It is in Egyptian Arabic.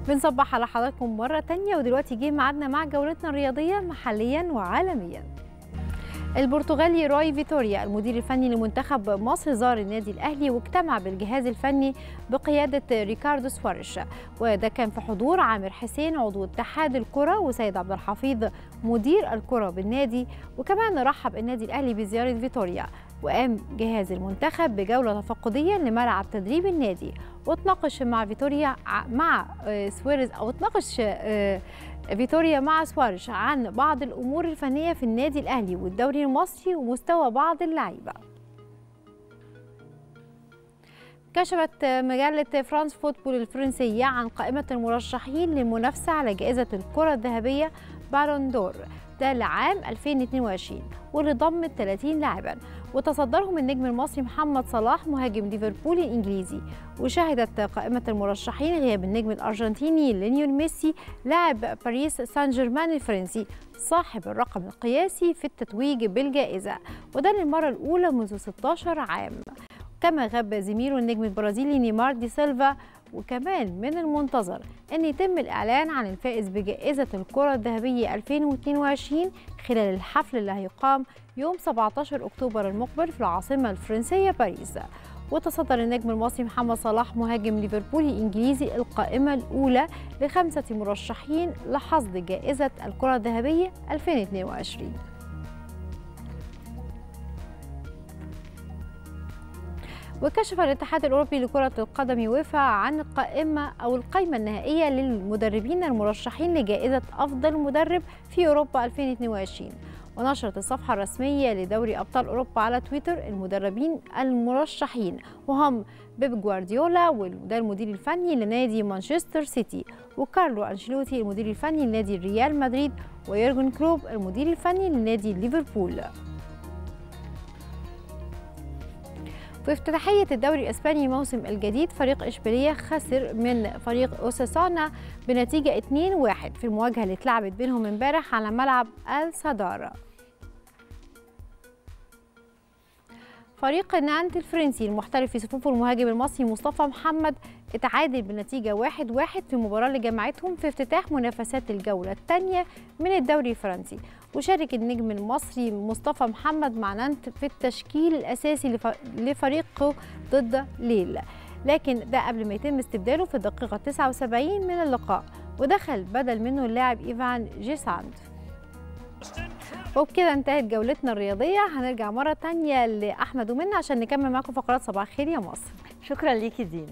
بنصبح على حضراتكم مرة تانية ودلوقتي جه ميعادنا مع جولتنا الرياضية محليا وعالميا البرتغالي روي فيتوريا المدير الفني لمنتخب مصر زار النادي الاهلي واجتمع بالجهاز الفني بقياده ريكاردو سواريش وده كان في حضور عامر حسين عضو اتحاد الكره وسيد عبد الحفيظ مدير الكره بالنادي وكمان رحب النادي الاهلي بزياره فيتوريا وقام جهاز المنتخب بجوله تفقديه لملعب تدريب النادي وتناقش مع فيتوريا مع سواريز او تناقش فيتوريا مع سواريش عن بعض الامور الفنيه في النادي الاهلي والدوري المصري ومستوى بعض اللعيبه كشفت مجلة فرانس فوتبول الفرنسية عن قائمة المرشحين للمنافسة على جائزة الكرة الذهبية بالون دور ده لعام 2022 واللي ضمت 30 لاعبا وتصدرهم النجم المصري محمد صلاح مهاجم ليفربول الانجليزي وشهدت قائمه المرشحين غياب النجم الارجنتيني ليونيل ميسي لاعب باريس سان جيرمان الفرنسي صاحب الرقم القياسي في التتويج بالجائزه وده للمره الاولى منذ 16 عام كما غاب زميله النجم البرازيلي نيمار دي سيلفا وكمان من المنتظر أن يتم الإعلان عن الفائز بجائزة الكرة الذهبية 2022 خلال الحفل اللي هيقام يوم 17 أكتوبر المقبل في العاصمة الفرنسية باريس وتصدر النجم المصري محمد صلاح مهاجم ليفربول الإنجليزي القائمة الأولى لخمسة مرشحين لحصد جائزة الكرة الذهبية 2022 وكشف الاتحاد الاوروبي لكره القدم يويفا عن القائمه او القائمه النهائيه للمدربين المرشحين لجائزه افضل مدرب في اوروبا 2022 ونشرت الصفحه الرسميه لدوري ابطال اوروبا على تويتر المدربين المرشحين وهم بيب جوارديولا وده المدير الفني لنادي مانشستر سيتي وكارلو انشيلوتي المدير الفني لنادي ريال مدريد ويورجن كلوب المدير الفني لنادي ليفربول في افتتاحية الدوري الإسباني موسم الجديد فريق إشبيلية خسر من فريق أوساسانا بنتيجة 2-1 في المواجهة اللي اتلعبت بينهم امبارح على ملعب السادارا فريق نانت الفرنسي المحترف في صفوف المهاجم المصري مصطفى محمد اتعادل بنتيجة 1-1 في المباراة اللي جمعتهم في افتتاح منافسات الجولة الثانية من الدوري الفرنسي وشارك النجم المصري مصطفى محمد مع نانت في التشكيل الأساسي لفريقه ضد ليل لكن ده قبل ما يتم استبداله في الدقيقة 79 من اللقاء ودخل بدل منه اللاعب إيفان جيساند وبكده انتهت جولتنا الرياضية هنرجع مرة تانية لأحمد ومنى عشان نكمل معاكم فقرات صباح الخير يا مصر شكرا ليكي دينا